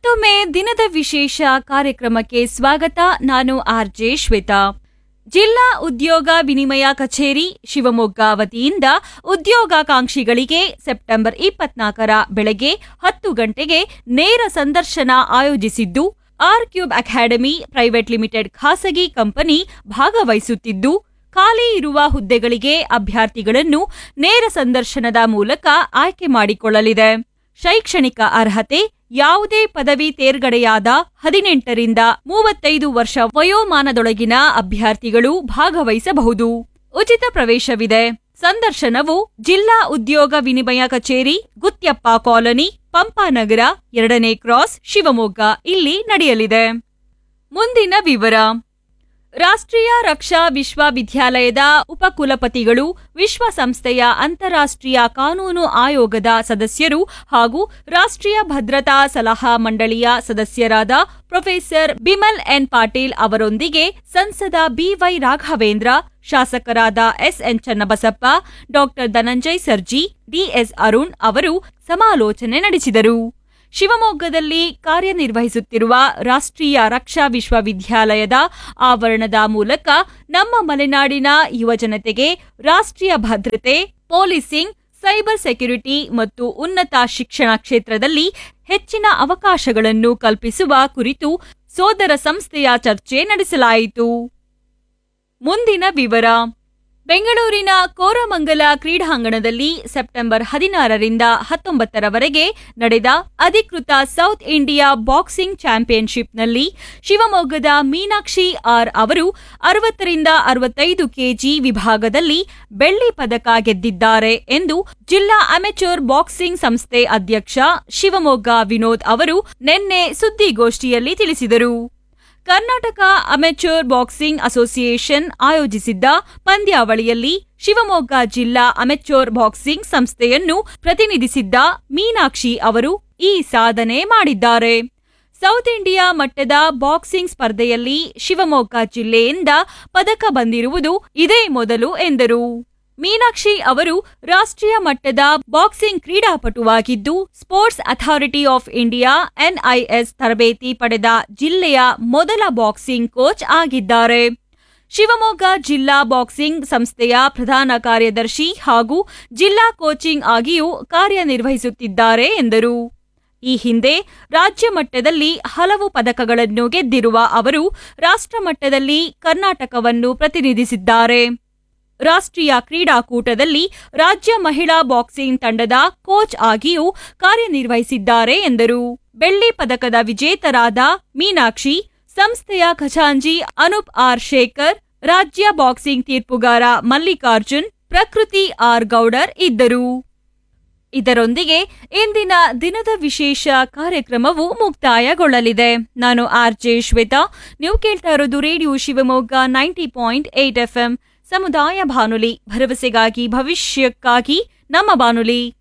ಮತ್ತೊಮ್ಮೆ ದಿನದ ವಿಶೇಷ ಕಾರ್ಯಕ್ರಮಕ್ಕೆ ಸ್ವಾಗತ ನಾನು ಆರ್ ಜೆ ಶ್ವೇತಾ ಜಿಲ್ಲಾ ಉದ್ಯೋಗ ವಿನಿಮಯ ಕಚೇರಿ ಶಿವಮೊಗ್ಗ ವತಿಯಿಂದ ಉದ್ಯೋಗಾಕಾಂಕ್ಷಿಗಳಿಗೆ ಸೆಪ್ಟೆಂಬರ್ ಇಪ್ಪತ್ನಾಲ್ಕರ ಬೆಳಗ್ಗೆ ಹತ್ತು ಗಂಟೆಗೆ ನೇರ ಸಂದರ್ಶನ ಆಯೋಜಿಸಿದ್ದು R cube academy private limited ಖಾಸಗಿ ಕಂಪನಿ ಭಾಗವಹಿಸುತ್ತಿದ್ದು ಖಾಲಿ ಇರುವ ಹುದ್ದೆಗಳಿಗೆ ಅಭ್ಯರ್ಥಿಗಳನ್ನು ನೇರ ಸಂದರ್ಶನದ ಮೂಲಕ ಆಯ್ಕೆ ಮಾಡಿಕೊಳ್ಳಲಿದೆ ಶೈಕ್ಷಣಿಕ ಅರ್ಹತೆ ಯಾವುದೇ ಪದವಿ ತೇರ್ಗಡೆಯಾದ ಹದಿನೆಂಟರಿಂದ ಮೂವತ್ತೈದು ವರ್ಷ ವಯೋಮಾನದೊಳಗಿನ ಅಭ್ಯರ್ಥಿಗಳು ಭಾಗವಹಿಸಬಹುದು ಉಚಿತ ಪ್ರವೇಶವಿದೆ ಸಂದರ್ಶನವು ಜಿಲ್ಲಾ ಉದ್ಯೋಗ ವಿನಿಮಯ ಕಚೇರಿ ಗುತ್ಯಪ್ಪ ಕಾಲೋನಿ ಪಂಪಾನಗರ ಎರಡನೇ ಕ್ರಾಸ್ ಶಿವಮೊಗ್ಗ ಇಲ್ಲಿ ನಡೆಯಲಿದೆ ಮುಂದಿನ ವಿವರ ರಾಷ್ಟ್ರೀಯ ರಕ್ಷಾ ವಿಶ್ವವಿದ್ಯಾಲಯದ ಉಪಕುಲಪತಿಗಳು ವಿಶ್ವಸಂಸ್ಥೆಯ ಅಂತಾರಾಷ್ಟ್ರೀಯ ಕಾನೂನು ಆಯೋಗದ ಸದಸ್ಯರು ಹಾಗೂ ರಾಷ್ಟ್ರೀಯ ಭದ್ರತಾ ಸಲಹಾ ಮಂಡಳಿಯ ಸದಸ್ಯರಾದ ಪ್ರೊಫೆಸರ್ ಬಿಮಲ್ ಎನ್ ಪಾಟೀಲ್ ಅವರೊಂದಿಗೆ ಸಂಸದ ಬಿವೈ ರಾಘವೇಂದ್ರ ಶಾಸಕರಾದ SN Channabasappa doctor Dhananjay Sarji DS Arun ಅವರು ಸಮಾಲೋಚನೆ ನಡೆಸಿದರು ಶಿವಮೊಗ್ಗದಲ್ಲಿ ಕಾರ್ಯನಿರ್ವಹಿಸುತ್ತಿರುವ ರಾಷ್ಟ್ರೀಯ ರಕ್ಷಾ ವಿಶ್ವವಿದ್ಯಾಲಯದ ಆವರಣದ ಮೂಲಕ ನಮ್ಮ ಮಲೆನಾಡಿನ ಯುವಜನತೆಗೆ ರಾಷ್ಟ್ರೀಯ ಭದ್ರತೆ ಪೊಲೀಸಿಂಗ್ ಸೈಬರ್ ಸೆಕ್ಯುರಿಟಿ ಮತ್ತು ಉನ್ನತ ಶಿಕ್ಷಣ ಕ್ಷೇತ್ರದಲ್ಲಿ ಹೆಚ್ಚಿನ ಅವಕಾಶಗಳನ್ನು ಕಲ್ಪಿಸುವ ಕುರಿತು ಸೋದರ ಸಂಸ್ಥೆಯ ಚರ್ಚೆ ನಡೆಸಲಾಯಿತು ಮುಂದಿನ ವಿವರ ಬೆಂಗಳೂರಿನ ಕೋರಮಂಗಲ ಕ್ರೀಡಾಂಗಣದಲ್ಲಿ ಸೆಪ್ಟೆಂಬರ್ ಹದಿನಾರರಿಂದ ಹತ್ತೊಂಬತ್ತರವರೆಗೆ ನಡೆದ ಅಧಿಕೃತ ಸೌತ್ ಇಂಡಿಯಾ ಬಾಕ್ಸಿಂಗ್ ಚಾಂಪಿಯನ್ಶಿಪ್ನಲ್ಲಿ ಶಿವಮೊಗ್ಗದ ಮೀನಾಕ್ಷಿ ಆರ್ ಅವರು ಅರವತ್ತರಿಂದ ಅರವತ್ತೈದು ಕೆಜಿ ವಿಭಾಗದಲ್ಲಿ ಬೆಳ್ಳಿ ಪದಕ ಗೆದ್ದಿದ್ದಾರೆ ಎಂದು ಜಿಲ್ಲಾ ಅಮೆಚೂರ್ ಬಾಕ್ಸಿಂಗ್ ಸಂಸ್ಥೆ ಅಧ್ಯಕ್ಷ ಶಿವಮೊಗ್ಗ ವಿನೋದ್ ಅವರು ನಿನ್ನೆ ಸುದ್ದಿಗೋಷ್ಠಿಯಲ್ಲಿ ತಿಳಿಸಿದರು ಕರ್ನಾಟಕ ಅಮೆಚೂರ್ ಬಾಕ್ಸಿಂಗ್ ಅಸೋಸಿಯೇಷನ್ ಆಯೋಜಿಸಿದ್ದ ಪಂದ್ಯಾವಳಿಯಲ್ಲಿ ಶಿವಮೊಗ್ಗ ಜಿಲ್ಲಾ ಅಮೆಚೂರ್ ಬಾಕ್ಸಿಂಗ್ ಸಂಸ್ಥೆಯನ್ನು ಪ್ರತಿನಿಧಿಸಿದ್ದ ಮೀನಾಕ್ಷಿ ಅವರು ಈ ಸಾಧನೆ ಮಾಡಿದ್ದಾರೆ ಸೌತ್ ಇಂಡಿಯಾ ಮಟ್ಟದ ಬಾಕ್ಸಿಂಗ್ ಸ್ಪರ್ಧೆಯಲ್ಲಿ ಶಿವಮೊಗ್ಗ ಜಿಲ್ಲೆಯಿಂದ ಪದಕ ಬಂದಿರುವುದು ಇದೇ ಮೊದಲು ಎಂದರು ಮೀನಾಕ್ಷಿ ಅವರು ರಾಷ್ಟ್ರೀಯ ಮಟ್ಟದ ಬಾಕ್ಸಿಂಗ್ ಕ್ರೀಡಾಪಟುವಾಗಿದ್ದು sports authority of India NIS ತರಬೇತಿ ಪಡೆದ ಜಿಲ್ಲೆಯ ಮೊದಲ ಬಾಕ್ಸಿಂಗ್ ಕೋಚ್ ಆಗಿದ್ದಾರೆ ಶಿವಮೊಗ್ಗ ಜಿಲ್ಲಾ ಬಾಕ್ಸಿಂಗ್ ಸಂಸ್ಥೆಯ ಪ್ರಧಾನ ಕಾರ್ಯದರ್ಶಿ ಹಾಗೂ ಜಿಲ್ಲಾ ಕೋಚಿಂಗ್ ಆಗಿಯೂ ಕಾರ್ಯನಿರ್ವಹಿಸುತ್ತಿದ್ದಾರೆ ಎಂದರು ಈ ಹಿಂದೆ ರಾಜ್ಯ ಮಟ್ಟದಲ್ಲಿ ಹಲವು ಪದಕಗಳನ್ನು ಗೆದ್ದಿರುವ ಅವರು ರಾಷ್ಟ್ರ ಮಟ್ಟದಲ್ಲಿ ಕರ್ನಾಟಕವನ್ನು ಪ್ರತಿನಿಧಿಸಿದ್ದಾರೆ ರಾಷ್ಟ್ರೀಯ ಕ್ರೀಡಾಕೂಟದಲ್ಲಿ ರಾಜ್ಯ ಮಹಿಳಾ ಬಾಕ್ಸಿಂಗ್ ತಂಡದ ಕೋಚ್ ಆಗಿಯೂ ಕಾರ್ಯನಿರ್ವಹಿಸಿದ್ದಾರೆ ಎಂದರು ಬೆಳ್ಳಿ ಪದಕದ ವಿಜೇತರಾದ ಮೀನಾಕ್ಷಿ ಸಂಸ್ಥೆಯ ಖಜಾಂಜಿ ಅನೂಪ್ ಆರ್ ಶೇಖರ್ ರಾಜ್ಯ ಬಾಕ್ಸಿಂಗ್ ತೀರ್ಪುಗಾರ ಮಲ್ಲಿಕಾರ್ಜುನ್ ಪ್ರಕೃತಿ ಆರ್ ಗೌಡರ್ ಇದ್ದರು ಇದರೊಂದಿಗೆ ಇಂದಿನ ದಿನದ ವಿಶೇಷ ಕಾರ್ಯಕ್ರಮವು ಮುಕ್ತಾಯಗೊಳ್ಳಲಿದೆ ನಾನು ಆರ್ ಜೆ ಶ್ವೇತಾ ನೀವು ಕೇಳ್ತಾ ಇರೋದು radio Shivamogga ninety point eight FM ಸಮುದಾಯ ಬಾನುಲಿ ಭರವಸೆಗಾಗಿ ಭವಿಷ್ಯಕ್ಕಾಗಿ ನಮ್ಮ ಬಾನುಲಿ